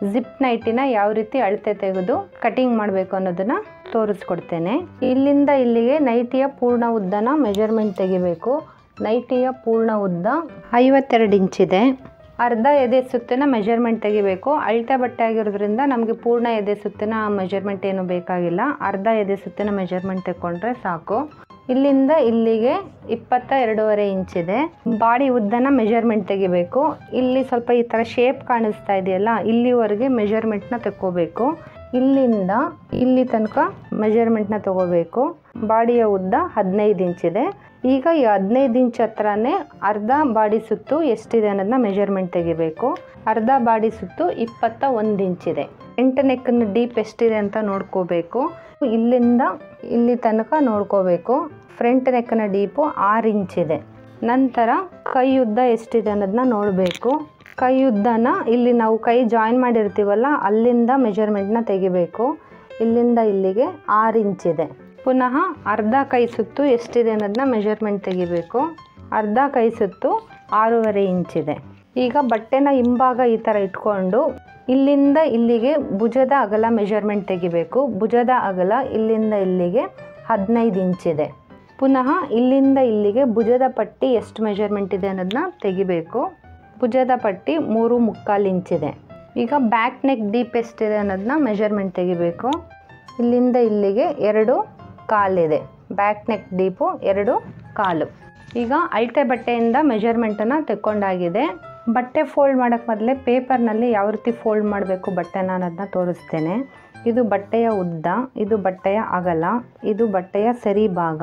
zip ನೈಟಿನ ಯಾವ ರೀತಿ ಅಳತೆ ತೆಗೆದು ಕಟಿಂಗ್ ಮಾಡಬೇಕು ಅನ್ನೋದನ್ನ ತೋರಿಸ್ಕೊಡ್ತೇನೆ ಇಲ್ಲಿಂದ ಇಲ್ಲಿಗೆ ನೈಟಿಯ ಪೂರ್ಣ ಉದ್ದನ ಮೆಜರ್ಮೆಂಟ್ ತೆಗಿಬೇಕು ನೈಟಿಯ ಪೂರ್ಣ ಉದ್ದ ಐವತ್ತೆರಡು ಇಂಚಿದೆ ಅರ್ಧ ಎದೆ ಸುತ್ತಿನ ಮೆಜರ್ಮೆಂಟ್ ತೆಗಿಬೇಕು ಅಳತೆ ಬಟ್ಟೆ ಆಗಿರೋದ್ರಿಂದ ನಮಗೆ ಪೂರ್ಣ ಎದೆ ಸುತ್ತಿನ ಮೆಜರ್ಮೆಂಟ್ ಏನು ಬೇಕಾಗಿಲ್ಲ ಅರ್ಧ ಎದೆ ಸುತ್ತಿನ ಮೆಜರ್ಮೆಂಟ್ ತಗೊಂಡ್ರೆ ಸಾಕು ಇಲ್ಲಿಂದ ಇಲ್ಲಿಗೆ ಇಪ್ಪತ್ತ ಎರಡೂವರೆ ಇಂಚಿದೆ ಬಾಡಿ ಉದ್ದನ ಮೆಜರ್ಮೆಂಟ್ ತೆಗಿಬೇಕು ಇಲ್ಲಿ ಸ್ವಲ್ಪ ಈ ಥರ ಶೇಪ್ ಕಾಣಿಸ್ತಾ ಇದೆಯಲ್ಲ ಇಲ್ಲಿವರೆಗೆ ಮೆಜರ್ಮೆಂಟ್ನ ತಗೋಬೇಕು ಇಲ್ಲಿಂದ ಇಲ್ಲಿ ತನಕ ಮೆಜರ್ಮೆಂಟ್ನ ತಗೋಬೇಕು ಬಾಡಿಯ ಉದ್ದ ಹದಿನೈದು ಇಂಚಿದೆ ಈಗ ಈ ಹದಿನೈದು ಇಂಚ್ ಹತ್ರನೇ ಅರ್ಧ ಬಾಡಿ ಸುತ್ತು ಎಷ್ಟಿದೆ ಅನ್ನೋದನ್ನ ಮೆಜರ್ಮೆಂಟ್ ತೆಗಿಬೇಕು ಅರ್ಧ ಬಾಡಿ ಸುತ್ತು ಇಪ್ಪತ್ತ ಒಂದು ಇಂಚಿದೆ ಎಂಟು ನೆಕ್ನ ಡೀಪ್ ಎಷ್ಟಿದೆ ಅಂತ ನೋಡ್ಕೋಬೇಕು ಇಲ್ಲಿಂದ ಇಲ್ಲಿ ತನಕ ನೋಡ್ಕೋಬೇಕು ಫ್ರಂಟ್ ನೆಕ್ನ ಡೀಪು ಆರು ಇಂಚಿದೆ ನಂತರ ಕೈ ಉದ್ದ ಎಷ್ಟಿದೆ ಅನ್ನೋದನ್ನ ನೋಡಬೇಕು ಕೈ ಉದ್ದನ ಇಲ್ಲಿ ನಾವು ಕೈ ಜಾಯಿನ್ ಮಾಡಿರ್ತೀವಲ್ಲ ಅಲ್ಲಿಂದ ಮೆಜರ್ಮೆಂಟ್ನ ತೆಗಿಬೇಕು ಇಲ್ಲಿಂದ ಇಲ್ಲಿಗೆ ಆರು ಇಂಚಿದೆ ಪುನಃ ಅರ್ಧ ಕೈ ಸುತ್ತು ಎಷ್ಟಿದೆ ಅನ್ನೋದನ್ನ ಮೆಜರ್ಮೆಂಟ್ ತೆಗಿಬೇಕು ಅರ್ಧ ಕೈ ಸುತ್ತು ಆರೂವರೆ ಇಂಚಿದೆ ಈಗ ಬಟ್ಟೆನ ಹಿಂಭಾಗ ಈ ಥರ ಇಟ್ಕೊಂಡು ಇಲ್ಲಿಂದ ಇಲ್ಲಿಗೆ ಭುಜದ ಅಗಲ ಮೆಜರ್ಮೆಂಟ್ ತೆಗಿಬೇಕು ಭುಜದ ಅಗಲ ಇಲ್ಲಿಂದ ಇಲ್ಲಿಗೆ ಹದಿನೈದು ಇಂಚಿದೆ ಪುನಃ ಇಲ್ಲಿಂದ ಇಲ್ಲಿಗೆ ಭುಜದ ಪಟ್ಟಿ ಎಷ್ಟು ಮೆಜರ್ಮೆಂಟ್ ಇದೆ ಅನ್ನೋದನ್ನ ತೆಗಿಬೇಕು ಭುಜದ ಪಟ್ಟಿ ಮೂರು ಮುಕ್ಕಾಲು ಇಂಚಿದೆ ಈಗ ಬ್ಯಾಕ್ ನೆಕ್ ಡೀಪ್ ಎಷ್ಟಿದೆ ಅನ್ನೋದನ್ನ ಮೆಜರ್ಮೆಂಟ್ ತೆಗಿಬೇಕು ಇಲ್ಲಿಂದ ಇಲ್ಲಿಗೆ ಎರಡು ಕಾಲಿದೆ ಬ್ಯಾಕ್ ನೆಕ್ ಡೀಪು ಎರಡು ಕಾಲು ಈಗ ಅಳತೆ ಬಟ್ಟೆಯಿಂದ ಮೆಜರ್ಮೆಂಟನ್ನು ತೆಕ್ಕೊಂಡಾಗಿದೆ ಬಟ್ಟೆ ಫೋಲ್ಡ್ ಮಾಡೋಕ್ಕೆ ಮೊದಲೇ ಪೇಪರ್ನಲ್ಲಿ ಯಾವ ರೀತಿ ಫೋಲ್ಡ್ ಮಾಡಬೇಕು ಬಟ್ಟೆನ ಅನ್ನೋದನ್ನ ತೋರಿಸ್ತೇನೆ ಇದು ಬಟ್ಟೆಯ ಉದ್ದ ಇದು ಬಟ್ಟೆಯ ಅಗಲ ಇದು ಬಟ್ಟೆಯ ಸರಿ ಭಾಗ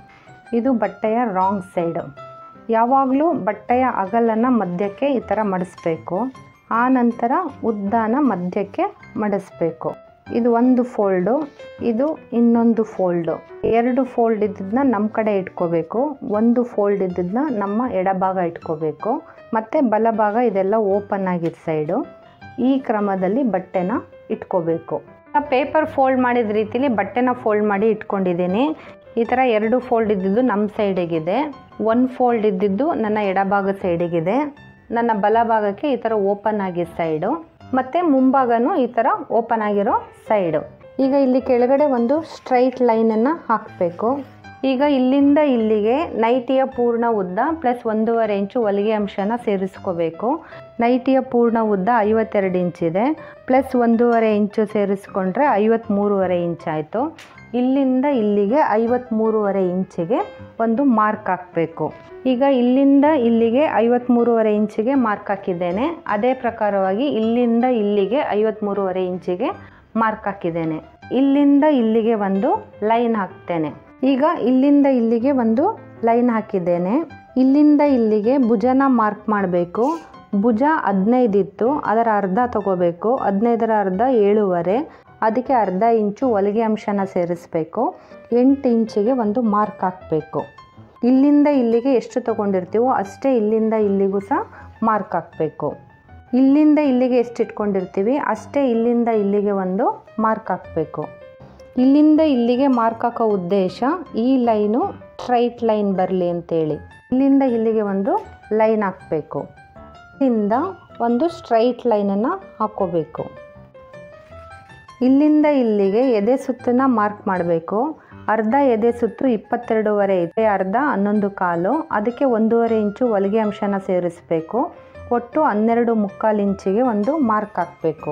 ಇದು ಬಟ್ಟೆಯ ರಾಂಗ್ ಸೈಡು ಯಾವಾಗಲೂ ಬಟ್ಟೆಯ ಅಗಲನ ಮಧ್ಯಕ್ಕೆ ಈ ಥರ ಮಡಿಸ್ಬೇಕು ಆ ನಂತರ ಉದ್ದಾನ ಮಧ್ಯಕ್ಕೆ ಮಡಿಸ್ಬೇಕು ಇದು ಒಂದು ಫೋಲ್ಡು ಇದು ಇನ್ನೊಂದು ಫೋಲ್ಡು ಎರಡು ಫೋಲ್ಡ್ ಇದ್ದದನ್ನ ನಮ್ಮ ಕಡೆ ಇಟ್ಕೋಬೇಕು ಒಂದು ಫೋಲ್ಡ್ ಇದ್ದದನ್ನ ನಮ್ಮ ಎಡಭಾಗ ಇಟ್ಕೋಬೇಕು ಮತ್ತು ಬಲಭಾಗ ಇದೆಲ್ಲ ಓಪನ್ ಆಗಿದ್ದ ಸೈಡು ಈ ಕ್ರಮದಲ್ಲಿ ಬಟ್ಟೆನ ಇಟ್ಕೋಬೇಕು ಪೇಪರ್ ಫೋಲ್ಡ್ ಮಾಡಿದ ರೀತಿಲಿ ಬಟ್ಟೆನ ಫೋಲ್ಡ್ ಮಾಡಿ ಇಟ್ಕೊಂಡಿದ್ದೀನಿ ಈ ಥರ ಎರಡು ಫೋಲ್ಡ್ ಇದ್ದಿದ್ದು ನಮ್ಮ ಸೈಡಿಗಿದೆ ಒಂದು ಫೋಲ್ಡ್ ಇದ್ದಿದ್ದು ನನ್ನ ಎಡಭಾಗ ಸೈಡಿಗಿದೆ ನನ್ನ ಬಲಭಾಗಕ್ಕೆ ಈ ಥರ ಓಪನ್ ಆಗಿದ್ದ ಸೈಡು ಮತ್ತು ಮುಂಭಾಗನೂ ಈ ಥರ ಓಪನ್ ಆಗಿರೋ ಸೈಡು ಈಗ ಇಲ್ಲಿ ಕೆಳಗಡೆ ಒಂದು ಸ್ಟ್ರೈಟ್ ಲೈನನ್ನು ಹಾಕಬೇಕು ಈಗ ಇಲ್ಲಿಂದ ಇಲ್ಲಿಗೆ ನೈಟಿಯ ಪೂರ್ಣ ಉದ್ದ ಪ್ಲಸ್ ಒಂದೂವರೆ ಇಂಚು ಹೊಲಿಗೆ ಅಂಶನ ಸೇರಿಸ್ಕೋಬೇಕು ನೈಟಿಯ ಪೂರ್ಣ ಉದ್ದ ಐವತ್ತೆರಡು ಇಂಚಿದೆ ಪ್ಲಸ್ ಒಂದೂವರೆ ಇಂಚು ಸೇರಿಸ್ಕೊಂಡ್ರೆ ಐವತ್ತ್ಮೂರುವರೆ ಇಂಚ್ ಆಯಿತು ಇಲ್ಲಿಂದ ಇಲ್ಲಿಗೆ ಐವತ್ತ್ಮೂರುವರೆ ಇಂಚಿಗೆ ಒಂದು ಮಾರ್ಕ್ ಹಾಕಬೇಕು ಈಗ ಇಲ್ಲಿಂದ ಇಲ್ಲಿಗೆ ಐವತ್ತ್ಮೂರುವರೆ ಇಂಚಿಗೆ ಮಾರ್ಕ್ ಹಾಕಿದ್ದೇನೆ ಅದೇ ಪ್ರಕಾರವಾಗಿ ಇಲ್ಲಿಂದ ಇಲ್ಲಿಗೆ ಐವತ್ತ್ಮೂರುವರೆ ಇಂಚಿಗೆ ಮಾರ್ಕ್ ಹಾಕಿದ್ದೇನೆ ಇಲ್ಲಿಂದ ಇಲ್ಲಿಗೆ ಒಂದು ಲೈನ್ ಹಾಕ್ತೇನೆ ಈಗ ಇಲ್ಲಿಂದ ಇಲ್ಲಿಗೆ ಒಂದು ಲೈನ್ ಹಾಕಿದ್ದೇನೆ ಇಲ್ಲಿಂದ ಇಲ್ಲಿಗೆ ಭುಜನ ಮಾರ್ಕ್ ಮಾಡಬೇಕು ಭುಜ ಹದಿನೈದಿತ್ತು ಅದರ ಅರ್ಧ ತಗೋಬೇಕು ಹದಿನೈದರ ಅರ್ಧ ಏಳುವರೆ ಅದಕ್ಕೆ ಅರ್ಧ ಇಂಚು ಹೊಲಿಗೆ ಅಂಶನ ಸೇರಿಸ್ಬೇಕು ಎಂಟು ಇಂಚಿಗೆ ಒಂದು ಮಾರ್ಕ್ ಹಾಕಬೇಕು ಇಲ್ಲಿಂದ ಇಲ್ಲಿಗೆ ಎಷ್ಟು ತೊಗೊಂಡಿರ್ತೀವೋ ಅಷ್ಟೇ ಇಲ್ಲಿಂದ ಇಲ್ಲಿಗೂ ಸಹ ಮಾರ್ಕ್ ಹಾಕಬೇಕು ಇಲ್ಲಿಂದ ಇಲ್ಲಿಗೆ ಎಷ್ಟು ಇಟ್ಕೊಂಡಿರ್ತೀವಿ ಅಷ್ಟೇ ಇಲ್ಲಿಂದ ಇಲ್ಲಿಗೆ ಒಂದು ಮಾರ್ಕ್ ಹಾಕಬೇಕು ಇಲ್ಲಿಂದ ಇಲ್ಲಿಗೆ ಮಾರ್ಕ್ ಹಾಕೋ ಉದ್ದೇಶ ಈ ಲೈನು ಸ್ಟ್ರೈಟ್ ಲೈನ್ ಬರಲಿ ಅಂತೇಳಿ ಇಲ್ಲಿಂದ ಇಲ್ಲಿಗೆ ಒಂದು ಲೈನ್ ಹಾಕಬೇಕು ಇಲ್ಲಿಂದ ಒಂದು ಸ್ಟ್ರೈಟ್ ಲೈನನ್ನು ಹಾಕ್ಕೋಬೇಕು ಇಲ್ಲಿಂದ ಇಲ್ಲಿಗೆ ಎದೆ ಸುತ್ತನ್ನ ಮಾರ್ಕ್ ಮಾಡಬೇಕು ಅರ್ಧ ಎದೆ ಸುತ್ತು ಇಪ್ಪತ್ತೆರಡೂವರೆ ಇದೆ ಅರ್ಧ ಹನ್ನೊಂದು ಕಾಲು ಅದಕ್ಕೆ ಒಂದೂವರೆ ಇಂಚು ಹೊಲಿಗೆ ಅಂಶನ ಸೇರಿಸಬೇಕು ಒಟ್ಟು ಹನ್ನೆರಡು ಮುಕ್ಕಾಲು ಇಂಚಿಗೆ ಒಂದು ಮಾರ್ಕ್ ಹಾಕಬೇಕು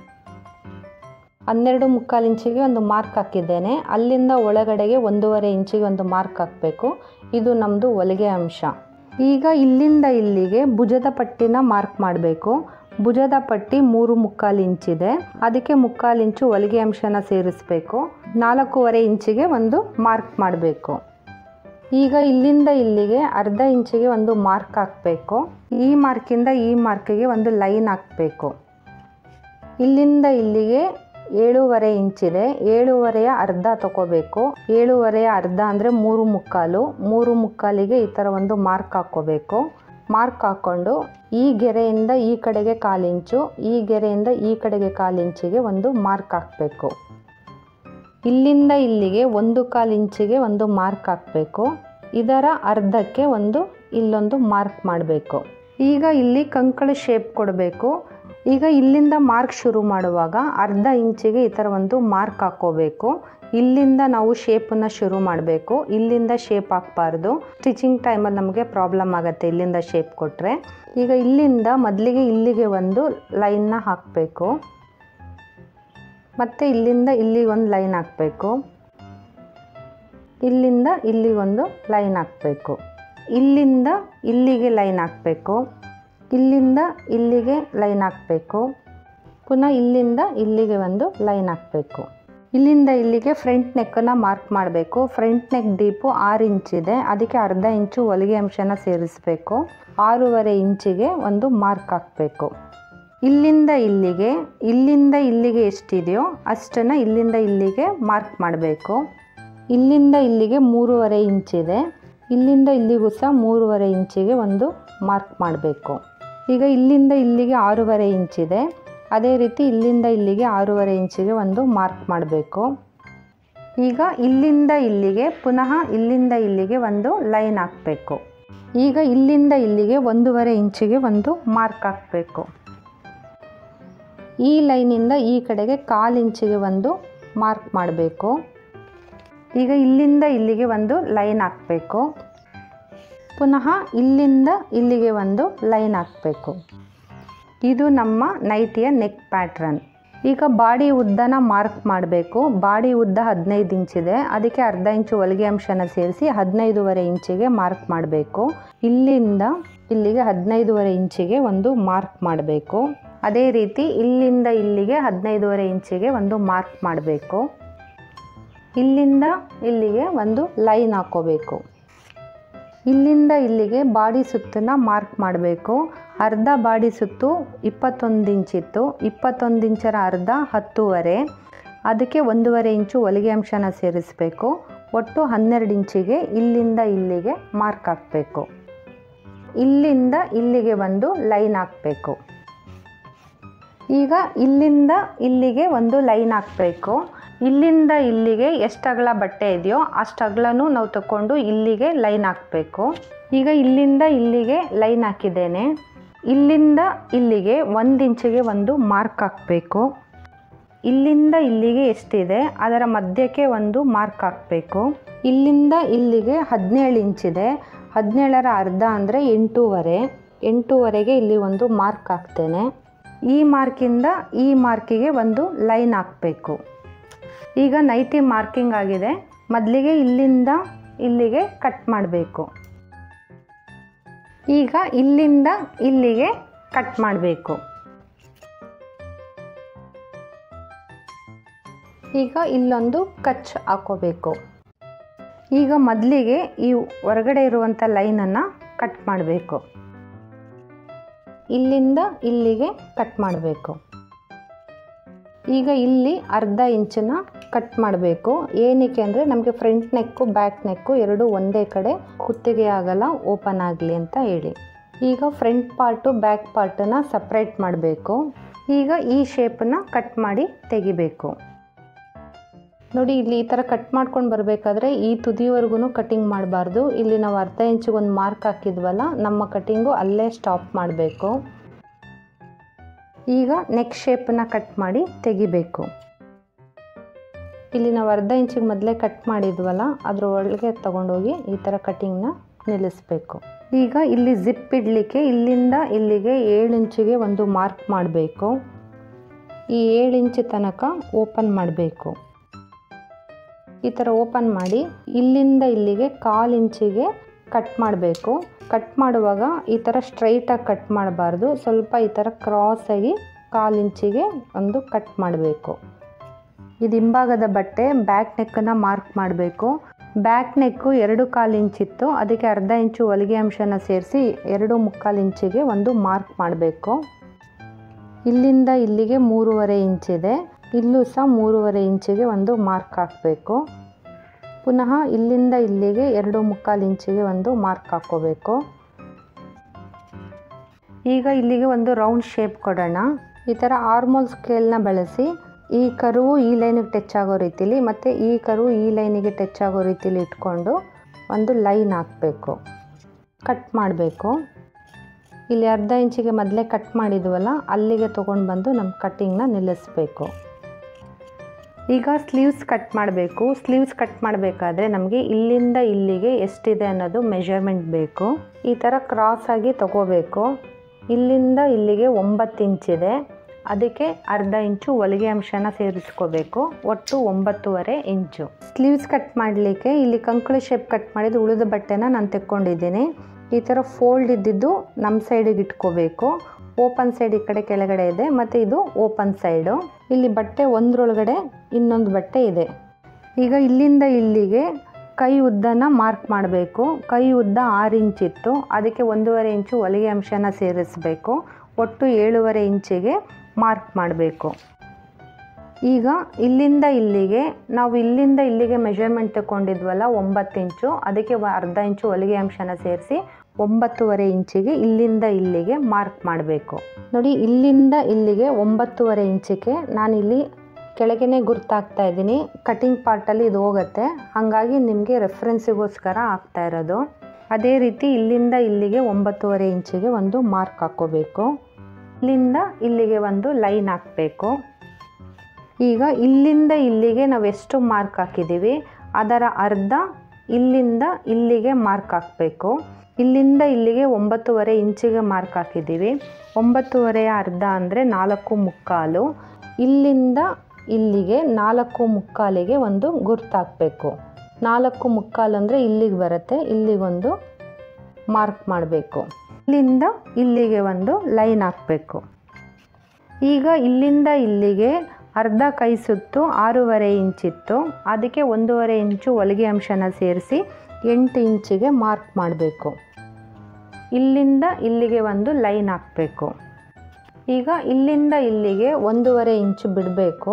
ಹನ್ನೆರಡು ಮುಕ್ಕಾಲು ಇಂಚಿಗೆ ಒಂದು ಮಾರ್ಕ್ ಹಾಕಿದ್ದೇನೆ ಅಲ್ಲಿಂದ ಒಳಗಡೆಗೆ ಒಂದೂವರೆ ಇಂಚಿಗೆ ಒಂದು ಮಾರ್ಕ್ ಹಾಕಬೇಕು ಇದು ನಮ್ಮದು ಹೊಲಿಗೆ ಅಂಶ ಈಗ ಇಲ್ಲಿಂದ ಇಲ್ಲಿಗೆ ಭುಜದ ಪಟ್ಟಿನ ಮಾರ್ಕ್ ಮಾಡಬೇಕು ಭುಜದ ಪಟ್ಟಿ ಮೂರು ಮುಕ್ಕಾಲು ಇಂಚಿದೆ ಅದಕ್ಕೆ ಮುಕ್ಕಾಲು ಇಂಚು ಹೊಲಿಗೆ ಅಂಶನ ಸೇರಿಸಬೇಕು ನಾಲ್ಕೂವರೆ ಇಂಚಿಗೆ ಒಂದು ಮಾರ್ಕ್ ಮಾಡಬೇಕು ಈಗ ಇಲ್ಲಿಂದ ಇಲ್ಲಿಗೆ ಅರ್ಧ ಇಂಚಿಗೆ ಒಂದು ಮಾರ್ಕ್ ಹಾಕಬೇಕು ಈ ಮಾರ್ಕಿಂದ ಈ ಮಾರ್ಕಿಗೆ ಒಂದು ಲೈನ್ ಹಾಕಬೇಕು ಇಲ್ಲಿಂದ ಇಲ್ಲಿಗೆ ಏಳೂವರೆ ಇಂಚಿದೆ ಏಳೂವರೆಯ ಅರ್ಧ ತಗೋಬೇಕು ಏಳೂವರೆಯ ಅರ್ಧ ಅಂದರೆ ಮೂರು ಮುಕ್ಕಾಲು ಮೂರು ಮುಕ್ಕಾಲಿಗೆ ಈ ಥರ ಒಂದು ಮಾರ್ಕ್ ಹಾಕ್ಕೋಬೇಕು ಮಾರ್ಕ್ ಹಾಕ್ಕೊಂಡು ಈ ಗೆರೆಯಿಂದ ಈ ಕಡೆಗೆ ಕಾಲಿಂಚು ಈ ಗೆರೆಯಿಂದ ಈ ಕಡೆಗೆ ಕಾಲಿಂಚಿಗೆ ಒಂದು ಮಾರ್ಕ್ ಹಾಕಬೇಕು ಇಲ್ಲಿಂದ ಇಲ್ಲಿಗೆ ಒಂದು ಕಾಲು ಇಂಚಿಗೆ ಒಂದು ಮಾರ್ಕ್ ಹಾಕಬೇಕು ಇದರ ಅರ್ಧಕ್ಕೆ ಒಂದು ಇಲ್ಲೊಂದು ಮಾರ್ಕ್ ಮಾಡಬೇಕು ಈಗ ಇಲ್ಲಿ ಕಂಕಳ ಶೇಪ್ ಕೊಡಬೇಕು ಈಗ ಇಲ್ಲಿಂದ ಮಾರ್ಕ್ ಶುರು ಮಾಡುವಾಗ ಅರ್ಧ ಇಂಚಿಗೆ ಈ ಥರ ಒಂದು ಮಾರ್ಕ್ ಹಾಕ್ಕೋಬೇಕು ಇಲ್ಲಿಂದ ನಾವು ಶೇಪನ್ನು ಶುರು ಮಾಡಬೇಕು ಇಲ್ಲಿಂದ ಶೇಪ್ ಹಾಕ್ಬಾರ್ದು ಸ್ಟಿಚಿಂಗ್ ಟೈಮಲ್ಲಿ ನಮಗೆ ಪ್ರಾಬ್ಲಮ್ ಆಗುತ್ತೆ ಇಲ್ಲಿಂದ ಶೇಪ್ ಕೊಟ್ಟರೆ ಈಗ ಇಲ್ಲಿಂದ ಮೊದಲಿಗೆ ಇಲ್ಲಿಗೆ ಒಂದು ಲೈನ್ನ ಹಾಕಬೇಕು ಮತ್ತು ಇಲ್ಲಿಂದ ಇಲ್ಲಿಗೆ ಒಂದು ಲೈನ್ ಹಾಕಬೇಕು ಇಲ್ಲಿಂದ ಇಲ್ಲಿಗೊಂದು ಲೈನ್ ಹಾಕಬೇಕು ಇಲ್ಲಿಂದ ಇಲ್ಲಿಗೆ ಲೈನ್ ಹಾಕಬೇಕು ಇಲ್ಲಿಂದ ಇಲ್ಲಿಗೆ ಲೈನ್ ಹಾಕಬೇಕು ಪುನಃ ಇಲ್ಲಿಂದ ಇಲ್ಲಿಗೆ ಒಂದು ಲೈನ್ ಹಾಕಬೇಕು ಇಲ್ಲಿಂದ ಇಲ್ಲಿಗೆ ಫ್ರಂಟ್ ನೆಕ್ಕನ್ನು ಮಾರ್ಕ್ ಮಾಡಬೇಕು ಫ್ರಂಟ್ ನೆಕ್ ಡೀಪು ಆರು ಇಂಚಿದೆ ಅದಕ್ಕೆ ಅರ್ಧ ಇಂಚು ಹೊಲಿಗೆ ಅಂಶನ ಸೇರಿಸಬೇಕು ಆರೂವರೆ ಇಂಚಿಗೆ ಒಂದು ಮಾರ್ಕ್ ಹಾಕಬೇಕು ಇಲ್ಲಿಂದ ಇಲ್ಲಿಗೆ ಇಲ್ಲಿಂದ ಇಲ್ಲಿಗೆ ಎಷ್ಟಿದೆಯೋ ಅಷ್ಟನ್ನು ಇಲ್ಲಿಂದ ಇಲ್ಲಿಗೆ ಮಾರ್ಕ್ ಮಾಡಬೇಕು ಇಲ್ಲಿಂದ ಇಲ್ಲಿಗೆ ಮೂರುವರೆ ಇಂಚಿದೆ ಇಲ್ಲಿಂದ ಇಲ್ಲಿಗೂ ಸಹ ಮೂರುವರೆ ಇಂಚಿಗೆ ಒಂದು ಮಾರ್ಕ್ ಮಾಡಬೇಕು ಈಗ ಇಲ್ಲಿಂದ ಇಲ್ಲಿಗೆ ಆರೂವರೆ ಇಂಚಿದೆ ಅದೇ ರೀತಿ ಇಲ್ಲಿಂದ ಇಲ್ಲಿಗೆ ಆರೂವರೆ ಇಂಚಿಗೆ ಒಂದು ಮಾರ್ಕ್ ಮಾಡಬೇಕು ಈಗ ಇಲ್ಲಿಂದ ಇಲ್ಲಿಗೆ ಪುನಃ ಇಲ್ಲಿಂದ ಇಲ್ಲಿಗೆ ಒಂದು ಲೈನ್ ಹಾಕಬೇಕು ಈಗ ಇಲ್ಲಿಂದ ಇಲ್ಲಿಗೆ ಒಂದೂವರೆ ಇಂಚಿಗೆ ಒಂದು ಮಾರ್ಕ್ ಹಾಕಬೇಕು ಈ ಲೈನಿಂದ ಈ ಕಡೆಗೆ ಕಾಲು ಇಂಚಿಗೆ ಒಂದು ಮಾರ್ಕ್ ಮಾಡಬೇಕು ಈಗ ಇಲ್ಲಿಂದ ಇಲ್ಲಿಗೆ ಒಂದು ಲೈನ್ ಹಾಕಬೇಕು ಪುನಃ ಇಲ್ಲಿಂದ ಇಲ್ಲಿಗೆ ಒಂದು ಲೈನ್ ಹಾಕಬೇಕು ಇದು ನಮ್ಮ ನೈಟಿಯ ನೆಕ್ ಪ್ಯಾಟ್ರನ್ ಈಗ ಬಾಡಿ ಉದ್ದನ ಮಾರ್ಕ್ ಮಾಡಬೇಕು ಬಾಡಿ ಉದ್ದ ಹದಿನೈದು ಇಂಚಿದೆ ಅದಕ್ಕೆ ಅರ್ಧ ಇಂಚು ಹೊಲಿಗೆ ಅಂಶನ ಸೇರಿಸಿ ಹದಿನೈದೂವರೆ ಇಂಚಿಗೆ ಮಾರ್ಕ್ ಮಾಡಬೇಕು ಇಲ್ಲಿಂದ ಇಲ್ಲಿಗೆ ಹದಿನೈದೂವರೆ ಇಂಚಿಗೆ ಒಂದು ಮಾರ್ಕ್ ಮಾಡಬೇಕು ಅದೇ ರೀತಿ ಇಲ್ಲಿಂದ ಇಲ್ಲಿಗೆ ಹದಿನೈದೂವರೆ ಇಂಚಿಗೆ ಒಂದು ಮಾರ್ಕ್ ಮಾಡಬೇಕು ಇಲ್ಲಿಂದ ಇಲ್ಲಿಗೆ ಒಂದು ಲೈನ್ ಹಾಕೋಬೇಕು ಇಲ್ಲಿಂದ ಇಲ್ಲಿಗೆ ಬಾಡಿ ಸುತ್ತನ್ನು ಮಾರ್ಕ್ ಮಾಡಬೇಕು ಅರ್ಧ ಬಾಡಿ ಸುತ್ತು ಇಪ್ಪತ್ತೊಂದು ಇಂಚಿತ್ತು ಇಪ್ಪತ್ತೊಂದು ಇಂಚರ ಅರ್ಧ ಹತ್ತೂವರೆ ಅದಕ್ಕೆ ಒಂದೂವರೆ ಇಂಚು ಹೊಲಿಗೆ ಅಂಶನ ಸೇರಿಸಬೇಕು ಒಟ್ಟು ಹನ್ನೆರಡು ಇಂಚಿಗೆ ಇಲ್ಲಿಂದ ಇಲ್ಲಿಗೆ ಮಾರ್ಕ್ ಹಾಕಬೇಕು ಇಲ್ಲಿಂದ ಇಲ್ಲಿಗೆ ಒಂದು ಲೈನ್ ಹಾಕಬೇಕು ಈಗ ಇಲ್ಲಿಂದ ಇಲ್ಲಿಗೆ ಒಂದು ಲೈನ್ ಹಾಕಬೇಕು ಇಲ್ಲಿಂದ ಇಲ್ಲಿಗೆ ಎಷ್ಟು ಅಗಲ ಬಟ್ಟೆ ಇದೆಯೋ ಅಷ್ಟು ಅಗಲನೂ ನಾವು ತಗೊಂಡು ಇಲ್ಲಿಗೆ ಲೈನ್ ಹಾಕಬೇಕು ಈಗ ಇಲ್ಲಿಂದ ಇಲ್ಲಿಗೆ ಲೈನ್ ಹಾಕಿದ್ದೇನೆ ಇಲ್ಲಿಂದ ಇಲ್ಲಿಗೆ ಒಂದು ಇಂಚಿಗೆ ಒಂದು ಮಾರ್ಕ್ ಹಾಕಬೇಕು ಇಲ್ಲಿಂದ ಇಲ್ಲಿಗೆ ಎಷ್ಟಿದೆ ಅದರ ಮಧ್ಯಕ್ಕೆ ಒಂದು ಮಾರ್ಕ್ ಹಾಕಬೇಕು ಇಲ್ಲಿಂದ ಇಲ್ಲಿಗೆ ಹದಿನೇಳು ಇಂಚಿದೆ ಹದಿನೇಳರ ಅರ್ಧ ಅಂದರೆ ಎಂಟೂವರೆ ಎಂಟೂವರೆಗೆ ಇಲ್ಲಿ ಒಂದು ಮಾರ್ಕ್ ಹಾಕ್ತೇನೆ ಈ ಮಾರ್ಕಿಂದ ಈ ಮಾರ್ಕಿಗೆ ಒಂದು ಲೈನ್ ಹಾಕಬೇಕು ಈಗ ನೈಟಿ ಮಾರ್ಕಿಂಗ್ ಆಗಿದೆ ಮೊದಲಿಗೆ ಇಲ್ಲಿಂದ ಇಲ್ಲಿಗೆ ಕಟ್ ಮಾಡಬೇಕು ಈಗ ಇಲ್ಲಿಂದ ಇಲ್ಲಿಗೆ ಕಟ್ ಮಾಡಬೇಕು ಈಗ ಇಲ್ಲೊಂದು ಕಚ್ ಹಾಕೋಬೇಕು ಈಗ ಮೊದಲಿಗೆ ಈ ಹೊರಗಡೆ ಇರುವಂಥ ಲೈನನ್ನು ಕಟ್ ಮಾಡಬೇಕು ಇಲ್ಲಿಂದ ಇಲ್ಲಿಗೆ ಕಟ್ ಮಾಡಬೇಕು ಈಗ ಇಲ್ಲಿ ಅರ್ಧ ಇಂಚನ್ನ ಕಟ್ ಮಾಡಬೇಕು ಏನಕ್ಕೆ ಅಂದರೆ ನಮಗೆ ಫ್ರಂಟ್ ನೆಕ್ಕು ಬ್ಯಾಕ್ ನೆಕ್ಕು ಎರಡು ಒಂದೇ ಕಡೆ ಕುತ್ತಿಗೆ ಆಗಲ್ಲ ಓಪನ್ ಆಗಲಿ ಅಂತ ಹೇಳಿ ಈಗ ಫ್ರಂಟ್ ಪಾರ್ಟು ಬ್ಯಾಕ್ ಪಾರ್ಟನ್ನು ಸಪ್ರೇಟ್ ಮಾಡಬೇಕು ಈಗ ಈ ಶೇಪನ್ನು ಕಟ್ ಮಾಡಿ ತೆಗಿಬೇಕು ನೋಡಿ ಇಲ್ಲಿ ಈ ಥರ ಕಟ್ ಮಾಡ್ಕೊಂಡು ಬರಬೇಕಾದ್ರೆ ಈ ತುದಿವರೆಗೂ ಕಟಿಂಗ್ ಮಾಡಬಾರ್ದು ಇಲ್ಲಿ ನಾವು ಅರ್ಧ ಇಂಚಿಗೆ ಒಂದು ಮಾರ್ಕ್ ಹಾಕಿದ್ವಲ್ಲ ನಮ್ಮ ಕಟಿಂಗು ಅಲ್ಲೇ ಸ್ಟಾಪ್ ಮಾಡಬೇಕು ಈಗ ನೆಕ್ ಶೇಪನ್ನು ಕಟ್ ಮಾಡಿ ತೆಗಿಬೇಕು ಇಲ್ಲಿ ನಾವು ಅರ್ಧ ಇಂಚಿಗೆ ಮೊದಲೇ ಕಟ್ ಮಾಡಿದ್ವಲ್ಲ ಅದ್ರ ಒಳಗೆ ತಗೊಂಡೋಗಿ ಈ ಥರ ಕಟಿಂಗ್ನ ನಿಲ್ಲಿಸಬೇಕು ಈಗ ಇಲ್ಲಿ ಜಿಪ್ ಇಡಲಿಕ್ಕೆ ಇಲ್ಲಿಂದ ಇಲ್ಲಿಗೆ ಏಳು ಇಂಚಿಗೆ ಒಂದು ಮಾರ್ಕ್ ಮಾಡಬೇಕು ಈ ಏಳು ಇಂಚು ತನಕ ಓಪನ್ ಮಾಡಬೇಕು ಈ ಥರ ಓಪನ್ ಮಾಡಿ ಇಲ್ಲಿಂದ ಇಲ್ಲಿಗೆ ಕಾಲು ಇಂಚಿಗೆ ಕಟ್ ಮಾಡಬೇಕು ಕಟ್ ಮಾಡುವಾಗ ಈ ಥರ ಸ್ಟ್ರೈಟಾಗಿ ಕಟ್ ಮಾಡಬಾರ್ದು ಸ್ವಲ್ಪ ಈ ಥರ ಕ್ರಾಸಾಗಿ ಕಾಲು ಇಂಚಿಗೆ ಒಂದು ಕಟ್ ಮಾಡಬೇಕು ಇದು ಹಿಂಭಾಗದ ಬಟ್ಟೆ ಬ್ಯಾಕ್ ನೆಕ್ಕನ್ನು ಮಾರ್ಕ್ ಮಾಡಬೇಕು ಬ್ಯಾಕ್ ನೆಕ್ಕು ಎರಡು ಕಾಲು ಇಂಚಿತ್ತು ಅದಕ್ಕೆ ಅರ್ಧ ಇಂಚು ಹೊಲಿಗೆ ಅಂಶನ ಸೇರಿಸಿ ಎರಡು ಮುಕ್ಕಾಲು ಇಂಚಿಗೆ ಒಂದು ಮಾರ್ಕ್ ಮಾಡಬೇಕು ಇಲ್ಲಿಂದ ಇಲ್ಲಿಗೆ ಮೂರುವರೆ ಇಂಚಿದೆ ಇಲ್ಲೂ ಸಹ ಮೂರುವರೆ ಇಂಚಿಗೆ ಒಂದು ಮಾರ್ಕ್ ಹಾಕಬೇಕು ಪುನಃ ಇಲ್ಲಿಂದ ಇಲ್ಲಿಗೆ ಎರಡು ಮುಕ್ಕಾಲು ಇಂಚಿಗೆ ಒಂದು ಮಾರ್ಕ್ ಹಾಕ್ಕೋಬೇಕು ಈಗ ಇಲ್ಲಿಗೆ ಒಂದು ರೌಂಡ್ ಶೇಪ್ ಕೊಡೋಣ ಈ ಥರ ಆರ್ಮೋಲ್ ಸ್ಕೇಲ್ನ ಬಳಸಿ ಈ ಕರುವು ಈ ಲೈನಿಗೆ ಟಚ್ ಆಗೋ ರೀತಿಲಿ ಮತ್ತು ಈ ಕರುವು ಈ ಲೈನಿಗೆ ಟಚ್ ಆಗೋ ರೀತಿಲಿ ಇಟ್ಕೊಂಡು ಒಂದು ಲೈನ್ ಹಾಕಬೇಕು ಕಟ್ ಮಾಡಬೇಕು ಇಲ್ಲಿ ಅರ್ಧ ಇಂಚಿಗೆ ಮೊದಲೇ ಕಟ್ ಮಾಡಿದ್ವಲ್ಲ ಅಲ್ಲಿಗೆ ತೊಗೊಂಡು ಬಂದು ನಮ್ಮ ಕಟ್ಟಿಂಗ್ನ ನಿಲ್ಲಿಸ್ಬೇಕು ಈಗ ಸ್ಲೀವ್ಸ್ ಕಟ್ ಮಾಡಬೇಕು ಸ್ಲೀವ್ಸ್ ಕಟ್ ಮಾಡಬೇಕಾದ್ರೆ ನಮಗೆ ಇಲ್ಲಿಂದ ಇಲ್ಲಿಗೆ ಎಷ್ಟಿದೆ ಅನ್ನೋದು ಮೆಷರ್ಮೆಂಟ್ ಬೇಕು ಈ ಥರ ಕ್ರಾಸ್ ಆಗಿ ತಗೋಬೇಕು ಇಲ್ಲಿಂದ ಇಲ್ಲಿಗೆ ಒಂಬತ್ತು ಇಂಚಿದೆ ಅದಕ್ಕೆ ಅರ್ಧ ಇಂಚು ಹೊಲಿಗೆ ಅಂಶನ ಸೇರಿಸ್ಕೋಬೇಕು ಒಟ್ಟು ಒಂಬತ್ತುವರೆ ಇಂಚು ಸ್ಲೀವ್ಸ್ ಕಟ್ ಮಾಡಲಿಕ್ಕೆ ಇಲ್ಲಿ ಕಂಕುಳಿ ಶೇಪ್ ಕಟ್ ಮಾಡಿದ ಉಳಿದ ಬಟ್ಟೆನ ನಾನು ತೆಕ್ಕೊಂಡಿದ್ದೀನಿ ಈ ಥರ ಫೋಲ್ಡ್ ಇದ್ದಿದ್ದು ನಮ್ಮ ಸೈಡಿಗೆ ಇಟ್ಕೋಬೇಕು ಓಪನ್ ಸೈಡ್ ಈ ಕಡೆ ಕೆಳಗಡೆ ಇದೆ ಮತ್ತು ಇದು ಓಪನ್ ಸೈಡು ಇಲ್ಲಿ ಬಟ್ಟೆ ಒಂದರೊಳಗಡೆ ಇನ್ನೊಂದು ಬಟ್ಟೆ ಇದೆ ಈಗ ಇಲ್ಲಿಂದ ಇಲ್ಲಿಗೆ ಕೈ ಉದ್ದನ ಮಾರ್ಕ್ ಮಾಡಬೇಕು ಕೈ ಉದ್ದ ಆರು ಇಂಚಿತ್ತು ಅದಕ್ಕೆ ಒಂದೂವರೆ ಇಂಚು ಹೊಲಿಗೆ ಅಂಶನ ಸೇರಿಸಬೇಕು ಒಟ್ಟು ಏಳುವರೆ ಇಂಚಿಗೆ ಮಾರ್ಕ್ ಮಾಡಬೇಕು ಈಗ ಇಲ್ಲಿಂದ ಇಲ್ಲಿಗೆ ನಾವು ಇಲ್ಲಿಂದ ಇಲ್ಲಿಗೆ ಮೆಷರ್ಮೆಂಟ್ ತಗೊಂಡಿದ್ವಲ್ಲ ಒಂಬತ್ತು ಇಂಚು ಅದಕ್ಕೆ ಅರ್ಧ ಇಂಚು ಹೊಲಿಗೆ ಅಂಶನ ಸೇರಿಸಿ ಒಂಬತ್ತುವರೆ ಇಂಚಿಗೆ ಇಲ್ಲಿಂದ ಇಲ್ಲಿಗೆ ಮಾರ್ಕ್ ಮಾಡಬೇಕು ನೋಡಿ ಇಲ್ಲಿಂದ ಇಲ್ಲಿಗೆ ಒಂಬತ್ತುವರೆ ಇಂಚಿಗೆ ನಾನಿಲ್ಲಿ ಕೆಳಗನೆ ಗುರ್ತಾಗ್ತಾ ಇದ್ದೀನಿ ಕಟಿಂಗ್ ಪಾರ್ಟಲ್ಲಿ ಇದು ಹೋಗುತ್ತೆ ಹಾಗಾಗಿ ನಿಮಗೆ ರೆಫರೆನ್ಸಿಗೋಸ್ಕರ ಆಗ್ತಾ ಇರೋದು ಅದೇ ರೀತಿ ಇಲ್ಲಿಂದ ಇಲ್ಲಿಗೆ ಒಂಬತ್ತುವರೆ ಇಂಚಿಗೆ ಒಂದು ಮಾರ್ಕ್ ಹಾಕ್ಕೋಬೇಕು ಇಲ್ಲಿಂದ ಇಲ್ಲಿಗೆ ಒಂದು ಲೈನ್ ಹಾಕಬೇಕು ಈಗ ಇಲ್ಲಿಂದ ಇಲ್ಲಿಗೆ ನಾವು ಎಷ್ಟು ಮಾರ್ಕ್ ಹಾಕಿದ್ದೀವಿ ಅದರ ಅರ್ಧ ಇಲ್ಲಿಂದ ಇಲ್ಲಿಗೆ ಮಾರ್ಕ್ ಹಾಕಬೇಕು ಇಲ್ಲಿಂದ ಇಲ್ಲಿಗೆ ಒಂಬತ್ತುವರೆ ಇಂಚಿಗೆ ಮಾರ್ಕ್ ಹಾಕಿದ್ದೀವಿ ಒಂಬತ್ತುವರೆಯ ಅರ್ಧ ಅಂದರೆ ನಾಲ್ಕು ಮುಕ್ಕಾಲು ಇಲ್ಲಿಂದ ಇಲ್ಲಿಗೆ ನಾಲ್ಕು ಮುಕ್ಕಾಲಿಗೆ ಒಂದು ಗುರ್ತಾಕಬೇಕು ನಾಲ್ಕು ಮುಕ್ಕಾಲು ಅಂದರೆ ಇಲ್ಲಿಗೆ ಬರುತ್ತೆ ಇಲ್ಲಿಗೊಂದು ಮಾರ್ಕ್ ಮಾಡಬೇಕು ಇಲ್ಲಿಂದ ಇಲ್ಲಿಗೆ ಒಂದು ಲೈನ್ ಹಾಕಬೇಕು ಈಗ ಇಲ್ಲಿಂದ ಇಲ್ಲಿಗೆ ಅರ್ಧ ಕೈ ಸುತ್ತು ಆರೂವರೆ ಇಂಚಿತ್ತು ಅದಕ್ಕೆ ಒಂದೂವರೆ ಇಂಚು ಹೊಲಿಗೆ ಅಂಶನ ಸೇರಿಸಿ ಎಂಟು ಇಂಚಿಗೆ ಮಾರ್ಕ್ ಮಾಡಬೇಕು ಇಲ್ಲಿಂದ ಇಲ್ಲಿಗೆ ಒಂದು ಲೈನ್ ಹಾಕಬೇಕು ಈಗ ಇಲ್ಲಿಂದ ಇಲ್ಲಿಗೆ ಒಂದೂವರೆ ಇಂಚು ಬಿಡಬೇಕು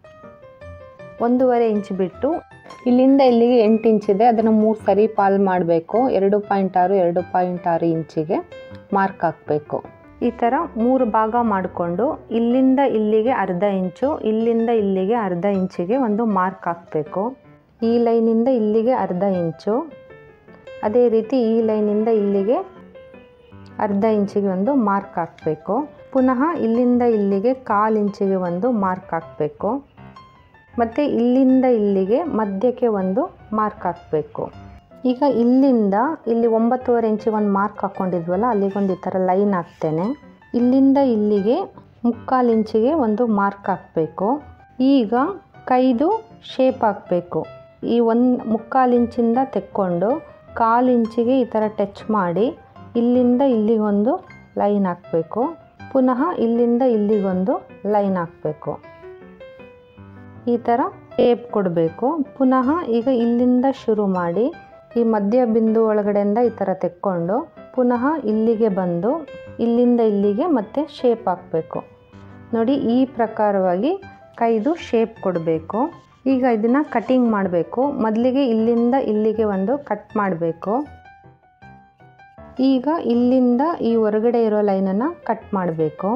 ಒಂದೂವರೆ ಇಂಚು ಬಿಟ್ಟು ಇಲ್ಲಿಂದ ಇಲ್ಲಿಗೆ ಎಂಟು ಇಂಚಿದೆ ಅದನ್ನು ಮೂರು ಸರಿ ಪಾಲ್ ಮಾಡಬೇಕು ಎರಡು ಪಾಯಿಂಟ್ ಆರು ಎರಡು ಪಾಯಿಂಟ್ ಆರು ಇಂಚಿಗೆ ಮಾರ್ಕ್ ಹಾಕಬೇಕು ಈ ಥರ ಮೂರು ಭಾಗ ಮಾಡಿಕೊಂಡು ಇಲ್ಲಿಂದ ಇಲ್ಲಿಗೆ ಅರ್ಧ ಇಂಚು ಇಲ್ಲಿಂದ ಇಲ್ಲಿಗೆ ಅರ್ಧ ಇಂಚಿಗೆ ಒಂದು ಮಾರ್ಕ್ ಹಾಕಬೇಕು ಈ ಲೈನಿಂದ ಇಲ್ಲಿಗೆ ಅರ್ಧ ಇಂಚು ಅದೇ ರೀತಿ ಈ ಲೈನಿಂದ ಇಲ್ಲಿಗೆ ಅರ್ಧ ಇಂಚಿಗೆ ಒಂದು ಮಾರ್ಕ್ ಹಾಕಬೇಕು ಪುನಃ ಇಲ್ಲಿಂದ ಇಲ್ಲಿಗೆ ಕಾಲು ಇಂಚಿಗೆ ಒಂದು ಮಾರ್ಕ್ ಹಾಕಬೇಕು ಮತ್ತು ಇಲ್ಲಿಂದ ಇಲ್ಲಿಗೆ ಮಧ್ಯಕ್ಕೆ ಒಂದು ಮಾರ್ಕ್ ಹಾಕಬೇಕು ಈಗ ಇಲ್ಲಿಂದ ಇಲ್ಲಿ ಒಂಬತ್ತುವರೆ ಇಂಚಿಗೆ ಒಂದು ಮಾರ್ಕ್ ಹಾಕ್ಕೊಂಡಿದ್ವಲ್ಲ ಅಲ್ಲಿಗೊಂದು ಈ ಥರ ಲೈನ್ ಹಾಕ್ತೇನೆ ಇಲ್ಲಿಂದ ಇಲ್ಲಿಗೆ ಮುಕ್ಕಾಲು ಇಂಚಿಗೆ ಒಂದು ಮಾರ್ಕ್ ಹಾಕಬೇಕು ಈಗ ಕೈದು ಶೇಪ್ ಹಾಕಬೇಕು ಈ ಒಂದು ಮುಕ್ಕಾಲು ಇಂಚಿಂದ ತೆಕ್ಕೊಂಡು ಕಾಲು ಇಂಚಿಗೆ ಈ ಥರ ಟಚ್ ಮಾಡಿ ಇಲ್ಲಿಂದ ಇಲ್ಲಿಗೊಂದು ಲೈನ್ ಹಾಕಬೇಕು ಪುನಃ ಇಲ್ಲಿಂದ ಇಲ್ಲಿಗೊಂದು ಲೈನ್ ಹಾಕಬೇಕು ಈ ಥರ ಟೇಪ್ ಕೊಡಬೇಕು ಪುನಃ ಈಗ ಇಲ್ಲಿಂದ ಶುರು ಮಾಡಿ ಈ ಮಧ್ಯ ಬಿಂದು ಒಳಗಡೆಯಿಂದ ಈ ಥರ ತೆಕ್ಕೊಂಡು ಪುನಃ ಇಲ್ಲಿಗೆ ಬಂದು ಇಲ್ಲಿಂದ ಇಲ್ಲಿಗೆ ಮತ್ತೆ ಶೇಪ್ ಹಾಕಬೇಕು ನೋಡಿ ಈ ಪ್ರಕಾರವಾಗಿ ಕೈದು ಶೇಪ್ ಕೊಡಬೇಕು ಈಗ ಇದನ್ನು ಕಟಿಂಗ್ ಮಾಡಬೇಕು ಮೊದಲಿಗೆ ಇಲ್ಲಿಂದ ಇಲ್ಲಿಗೆ ಒಂದು ಕಟ್ ಮಾಡಬೇಕು ಈಗ ಇಲ್ಲಿಂದ ಈ ಹೊರಗಡೆ ಇರೋ ಲೈನನ್ನು ಕಟ್ ಮಾಡಬೇಕು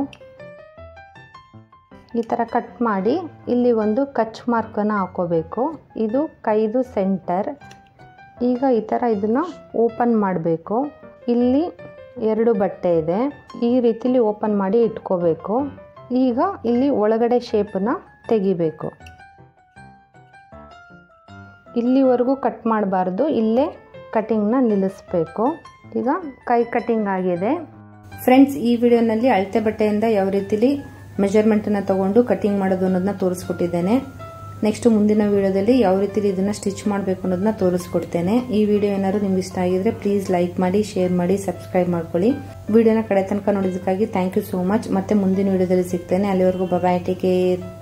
ಈ ಥರ ಕಟ್ ಮಾಡಿ ಇಲ್ಲಿ ಒಂದು ಕಚ್ ಮಾರ್ಕನ್ನು ಹಾಕೋಬೇಕು ಇದು ಕೈದು ಸೆಂಟರ್ ಈಗ ಈ ಥರ ಇದನ್ನು ಓಪನ್ ಮಾಡಬೇಕು ಇಲ್ಲಿ ಎರಡು ಬಟ್ಟೆ ಇದೆ ಈ ರೀತಿಲಿ ಓಪನ್ ಮಾಡಿ ಇಟ್ಕೋಬೇಕು ಈಗ ಇಲ್ಲಿ ಒಳಗಡೆ ಶೇಪನ್ನ ತೆಗಿಬೇಕು ಇಲ್ಲಿವರೆಗೂ ಕಟ್ ಮಾಡಬಾರ್ದು ಇಲ್ಲೇ ಕಟಿಂಗ್ನ ನಿಲ್ಲಿಸ್ಬೇಕು ಈಗ ಕೈ ಕಟಿಂಗ್ ಆಗಿದೆ ಫ್ರೆಂಡ್ಸ್ ಈ ವಿಡಿಯೋನಲ್ಲಿ ಅಳತೆ ಬಟ್ಟೆಯಿಂದ ಯಾವ ರೀತಿಲಿ ಮೆಜರ್ಮೆಂಟನ್ನು ತಗೊಂಡು ಕಟಿಂಗ್ ಮಾಡೋದು ಅನ್ನೋದನ್ನ ತೋರಿಸ್ಕೊಟ್ಟಿದ್ದೇನೆ ನೆಕ್ಸ್ಟ್ ಮುಂದಿನ ವಿಡಿಯೋದಲ್ಲಿ ಯಾವ ರೀತಿ ಇದನ್ನ ಸ್ಟಿಚ್ ಮಾಡಬೇಕು ಅನ್ನೋದನ್ನ ತೋರಿಸ್ಕೊಡ್ತೇನೆ ಈ ವಿಡಿಯೋ ಏನಾದ್ರು ನಿಮ್ಗೆ ಇಷ್ಟ ಆಗಿದ್ರೆ ಪ್ಲೀಸ್ ಲೈಕ್ ಮಾಡಿ ಶೇರ್ ಮಾಡಿ ಸಬ್ಸ್ಕ್ರೈಬ್ ಮಾಡ್ಕೊಳ್ಳಿ ವಿಡಿಯೋನ ಕಡೆ ತನಕ ನೋಡೋದಕ್ಕಾಗಿ ಥ್ಯಾಂಕ್ ಯು ಸೋ ಮಚ್ ಮತ್ತೆ ಮುಂದಿನ ವಿಡಿಯೋದಲ್ಲಿ ಸಿಗ್ತೇನೆ ಅಲ್ಲಿವರೆಗೂ ಬಬಾಯ್ ಟೇಕ್ ಕೇರ್